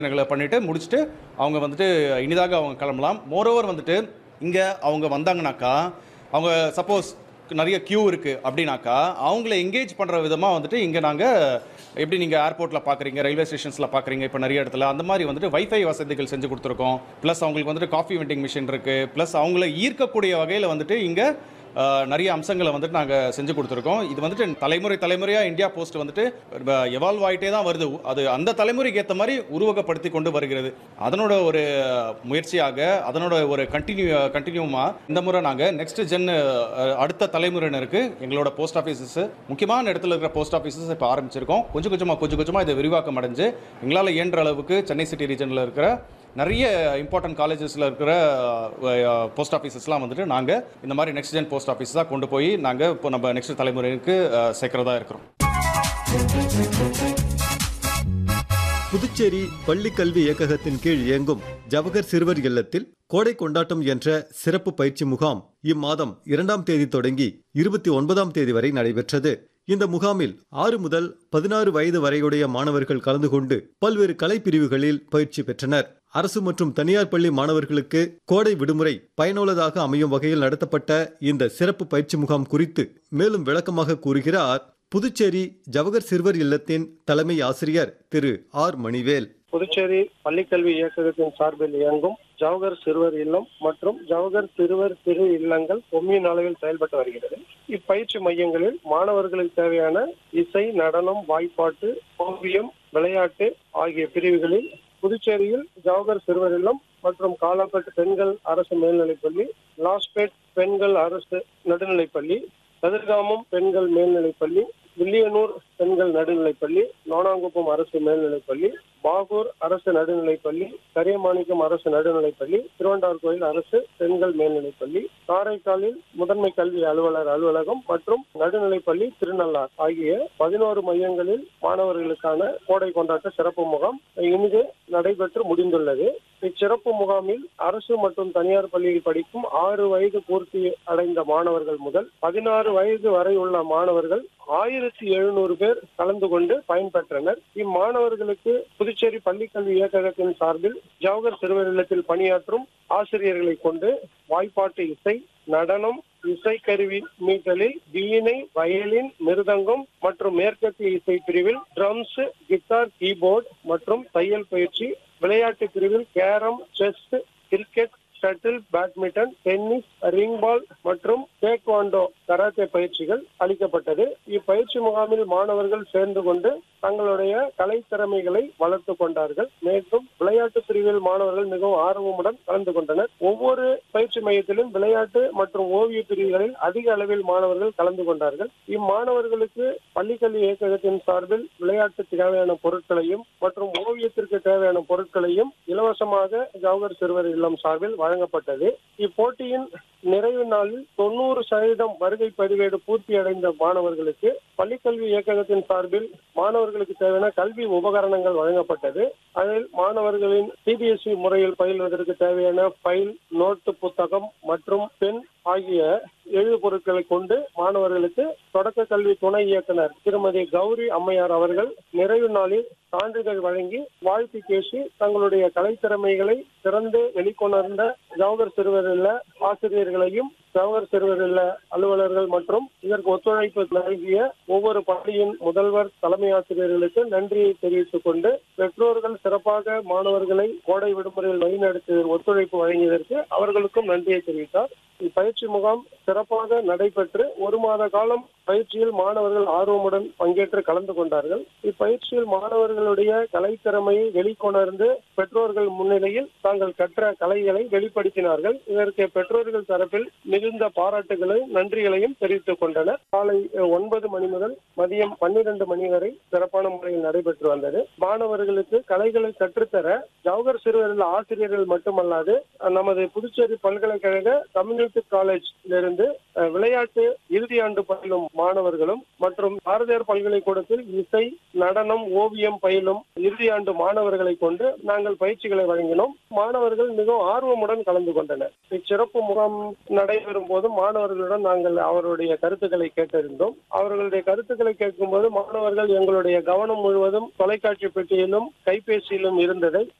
எங்களை பண்ணிட்டு முடிச்சுட்டு அவங்க வந்துட்டு இனிதாக அவங்க கிளம்பலாம் மோரோவர் வந்துட்டு இங்கே அவங்க வந்தாங்கனாக்கா அவங்க சப்போஸ் நிறைய கியூ இருக்குது அப்படின்னாக்கா அவங்கள எங்கேஜ் பண்ணுற விதமாக வந்துட்டு இங்கே நாங்கள் எப்படி நீங்கள் ஏர்போர்ட்டில் பார்க்குறீங்க ரயில்வே ஸ்டேஷன்ஸில் பார்க்குறீங்க இப்போ நிறைய இடத்துல அந்த மாதிரி வந்துட்டு வைஃபை வசதிகள் செஞ்சு கொடுத்துருக்கோம் ப்ளஸ் அவங்களுக்கு வந்துட்டு காஃபி வெண்டிங் மிஷின் இருக்குது ப்ளஸ் அவங்கள ஈர்க்கக்கூடிய வகையில் வந்துட்டு இங்கே அஹ், நிறைய அம்சங்களை வந்துட்டு நாங்கள் செஞ்சு கொடுத்துருக்கோம் இது வந்துட்டு தலைமுறை தலைமுறையாக இந்தியா போஸ்ட் வந்துட்டு எவால்வ் ஆகிட்டே தான் வருது அது அந்த தலைமுறைக்கு ஏற்ற மாதிரி உருவகப்படுத்தி கொண்டு வருகிறது அதனோட ஒரு முயற்சியாக அதனோட ஒரு கண்டினியூ கண்டினியூமாக இந்த முறை நாங்கள் நெக்ஸ்ட் ஜென் அடுத்த தலைமுறையினருக்கு எங்களோட போஸ்ட் ஆஃபீஸஸ் முக்கியமான இடத்துல இருக்கிற போஸ்ட் ஆஃபீஸஸ் இப்போ ஆரம்பிச்சிருக்கோம் கொஞ்சம் கொஞ்சமாக கொஞ்சம் கொஞ்சமாக இது விரிவாக்கம் அடைஞ்சு எங்களால் இயன்ற அளவுக்கு சென்னை சிட்டி ரீஜனில் இருக்கிற நிறைய இம்பார்ட்டன்ட் காலேஜஸில் இருக்கிற போஸ்ட் ஆஃபீஸஸ்லாம் வந்துட்டு நாங்கள் இந்த மாதிரி நெக்ஸ்ட் ஜென் போஸ்ட் ஆஃபீஸ் தான் கொண்டு போய் நாங்கள் இப்போ நம்ம நெக்ஸ்ட் தலைமுறைக்கு அஹ், சேர்க்கிறதா இருக்கிறோம் புதுச்சேரி பள்ளிக் கல்வி இயக்ககத்தின் கீழ் இயங்கும் ஜவஹர் சிறுவர் இல்லத்தில் கோடை கொண்டாட்டம் என்ற சிறப்பு பயிற்சி முகாம் இம்மாதம் இரண்டாம் தேதி தொடங்கி இருபத்தி ஒன்பதாம் தேதி வரை நடைபெற்றது இந்த முகாமில் ஆறு முதல் பதினாறு வயது வரையுடைய மாணவர்கள் கலந்து கொண்டு பல்வேறு கலைப்பிரிவுகளில் பயிற்சி பெற்றனர் அரசு மற்றும் தனியார் பள்ளி மாணவர்களுக்கு கோடை விடுமுறை பயனுள்ளதாக அமையும் வகையில் நடத்தப்பட்ட இந்த சிறப்பு பயிற்சி முகாம் குறித்து மேலும் விளக்கமாக கூறுகிறார் புதுச்சேரி ஜவஹர் சிறுவர் இல்லத்தின் தலைமை ஆசிரியர் திரு ஆர் மணிவேல் புதுச்சேரி பள்ளிக்கல்வி இயக்ககத்தின் சார்பில் இயங்கும் ஜவஹர் சிறுவர் இல்லம் மற்றும் ஜவஹர் சிறுவர் திரு இல்லங்கள் கொம்யூன் அளவில் செயல்பட்டு வருகிறது இப்பயிற்சி மையங்களில் மாணவர்களுக்கு தேவையான இசை நடனம் வாய்ப்பாட்டு ஓவியம் விளையாட்டு ஆகிய பிரிவுகளில் புதுச்சேரியில் ஜவஹர் சிறுவர் இல்லம் மற்றும் காலாப்பட்டு பெண்கள் அரசு மேல்நிலைப்பள்ளி லாஸ்பேட் பெண்கள் அரசு நடுநிலைப்பள்ளி கதிர்காமம் பெண்கள் மேல்நிலைப்பள்ளி வில்லியனூர் பெண்கள் நடுநிலைப்பள்ளி நோனாங்குப்பம் அரசு மேல்நிலைப்பள்ளி பாகூர் அரசு நடுநிலைப்பள்ளி கரியமாணிக்கம் அரசு நடுநிலைப்பள்ளி திருவண்டார் கோயில் அரசு பெண்கள் மேல்நிலைப்பள்ளி காரைக்காலில் முதன்மை கல்வி அலுவலர் அலுவலகம் மற்றும் நடுநிலைப்பள்ளி திருநள்ளார் ஆகிய பதினோரு மையங்களில் மாணவர்களுக்கான கோடை கொண்டாட்ட சிறப்பு முகாம் இனிது நடைபெற்று முடிந்துள்ளது இச்சிறப்பு முகாமில் அரசு மற்றும் தனியார் பள்ளியில் படிக்கும் ஆறு வயது பூர்த்தி அடைந்த மாணவர்கள் முதல் பதினாறு வயது வரை உள்ள மாணவர்கள் ஆயிரத்தி எழுநூறு பேர் கலந்து கொண்டு பயன்பெற்றனர் இம்மாணவர்களுக்கு புதுச்சேரி பள்ளிக்கல்வி இயக்ககத்தின் சார்பில் ஜவஹர் சிறுவர் இல்லத்தில் பணியாற்றும் ஆசிரியர்களை கொண்டு வாய்ப்பாட்டு இசை நடனம் இசைக்கருவி மீட்டலில் வீணை வயலின் மிருதங்கம் மற்றும் மேற்கத்திய இசை பிரிவில் ட்ரம்ஸ் கிட்டார் கீபோர்டு மற்றும் தையல் பயிற்சி விளையாட்டு பிரிவில் carrom chess cricket shuttle badminton tennis ring ball மற்றும் டேக்வாண்டோ கராத்தே பயிற்சிகள் அளிக்கப்பட்டது இப்பயிற்சி முகாமில் மாணவர்கள் சேர்ந்து கொண்டு தங்களுடைய கலை திறமைகளை வளர்த்து கொண்டார்கள் மேலும் விளையாட்டு பிரிவில் மாணவர்கள் மிகவும் ஆர்வமுடன் கலந்து கொண்டனர் ஒவ்வொரு பயிற்சி மையத்திலும் விளையாட்டு மற்றும் ஓவிய பிரிவுகளில் அதிக அளவில் மாணவர்கள் கலந்து கொண்டார்கள் இம்மாணவர்களுக்கு பள்ளிக்கல்வி இயக்ககத்தின் சார்பில் விளையாட்டு தேவையான பொருட்களையும் மற்றும் ஓவியத்திற்கு தேவையான பொருட்களையும் இலவசமாக ஜவஹர் சிறுவர் இல்லம் சார்பில் வழங்கப்பட்டது இப்போட்டியின் நிறைவு நாளில் தொண்ணூறு சதவீதம் வருகை பதிவேடு பூர்த்தி அடைந்த மாணவர்களுக்கு பள்ளிக்கல்வி இயக்ககத்தின் சார்பில் மாணவர்களுக்கு தேவையான கல்வி உபகரணங்கள் வழங்கப்பட்டது அதில் மாணவர்களின் சிபிஎஸ்இ முறையில் பயில்வதற்கு தேவையான ஃபைல் நோட்டு புத்தகம் மற்றும் பென் ஆகிய எழுது பொருட்களை கொண்டு மாணவர்களுக்கு தொடக்க கல்வி துணை இயக்குனர் திருமதி கௌரி அம்மையார் அவர்கள் நிறைவு நாளில் சான்றிதழ் வழங்கி வாழ்த்து பேசி தங்களுடைய கலைத்திறமைகளை சிறந்து வெளிக்கொணர்ந்த ஜவஹர் சிறுவர் இல்ல ஆசிரியர்களையும் ஜவஹர் சிறுவர் இல்ல அலுவலர்கள் மற்றும் இதற்கு ஒத்துழைப்பு நல்கிய ஒவ்வொரு பள்ளியின் முதல்வர் தலைமை ஆசிரியர்களுக்கு நன்றியை தெரிவித்துக் கொண்டு பெற்றோர்கள் சிறப்பாக மாணவர்களை கோடை விடுமுறையில் வழிநடத்தி ஒத்துழைப்பு வழங்கியதற்கு அவர்களுக்கும் நன்றியை தெரிவித்தார் இப்பயிற்சி முகாம் சிறப்பாக நடைபெற்று ஒரு மாத காலம் பயிற்சியில் மாணவர்கள் ஆர்வமுடன் பங்கேற்று கலந்து கொண்டார்கள் இப்பயிற்சியில் மாணவர்களுடைய கலைத்திறமையை வெளிக்கொணர்ந்து பெற்றோர்கள் முன்னிலையில் தாங்கள் கற்ற கலைகளை வெளிப்படுத்தினார்கள் இதற்கு பெற்றோர்கள் தரப்பில் மிகுந்த பாராட்டுகளையும் நன்றிகளையும் தெரிவித்துக் கொண்டனர் காலை அஹ், ஒன்பது மணி முதல் மதியம் பன்னிரண்டு மணி வரை சிறப்பான முறையில் நடைபெற்று வந்தது மாணவர்களுக்கு கலைகளை கற்றுத்தர ஜவஹர் சிறுவர்கள் ஆசிரியர்கள் மட்டுமல்லாது அஹ், நமது புதுச்சேரி பல்கலைக்கழக கம்யூனிட்டி காலேஜிலிருந்து அஹ், விளையாட்டு இறுதி ஆண்டு பயிலும் மாணவர்களும் மற்றும் பாரதியார் பல்கலைக்கூடத்தில் இசை நடனம் ஓவியம் பயிலும் இறுதி ஆண்டு மாணவர்களை கொண்டு நாங்கள் பயிற்சிகளை வழங்கினோம் மாணவர்கள் மிகவும் ஆர்வமுடன் கலந்து கொண்டனர் இச்சிறப்பு முகாம் நடைபெற்ற நடைபெறும் போது மாணவர்களுடன் நாங்கள் அவருடைய கருத்துக்களை கேட்டறிந்தோம் அவர்களுடைய கருத்துக்களை கேட்கும்போது மாணவர்கள் எங்களுடைய கவனம் முழுவதும் தொலைக்காட்சி பெட்டியிலும் கைபேசியிலும் இருந்ததை